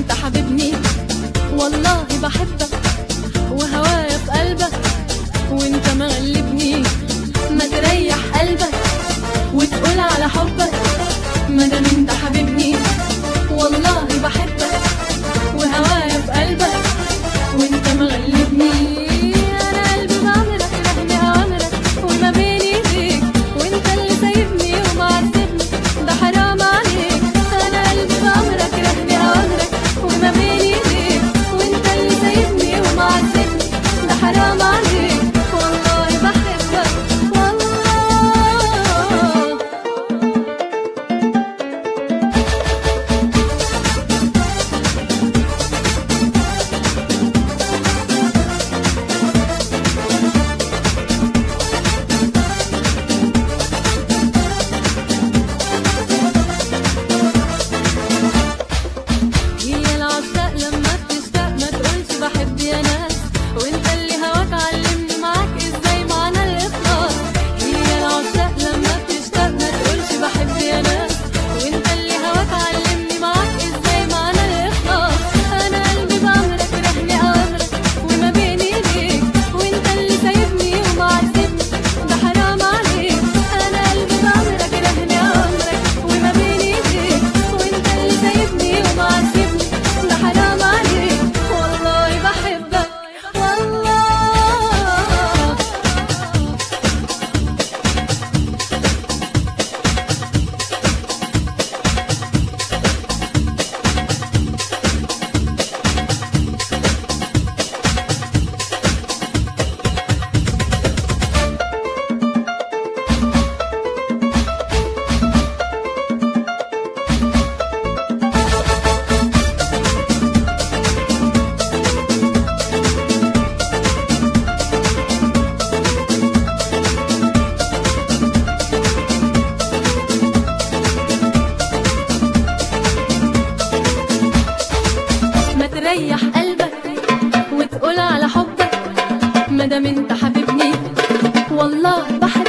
انت حبيبني والله بحبك وهوايا في قلبك وانت مغلبني ما تريح قلبك وتقول على حبك ما دام انت حبيبني والله بحبك وهوايا في قلبك وانت مغلبني انا قلبي بعمرك رهن اوامرك وما بين ايديك وانت اللي سايبني ومعذبني ده حرام عليك انا قلبي بعمرك رهن اوامرك وما بين ايديك وانت اللي سايبني ومعذبني ده حرام عليك والله بحبك والله هي العشاق لما بتشتاق ما تقولش بحب يا ناس وانت اللي هواك علمني معاك ازاي معنى الاخلاص هي العشاق لما بتشتاق ما تقولش بحب يا ناس وانت اللي هواك علمني معاك ازاي معنى الاخلاص انا قلبي بعمرك رهن اوامرك وما بين ايديك وانت اللي سايبني ومعذبني ده حرام عليك انا قلبي بعمرك رهن اوامرك وما بين ايديك وانت اللي سايبني ومعذبني ده حرام عليك والله بحبك والله ما تريح قلبك وتقول على حبك ما دام انت حبيبني والله بحبك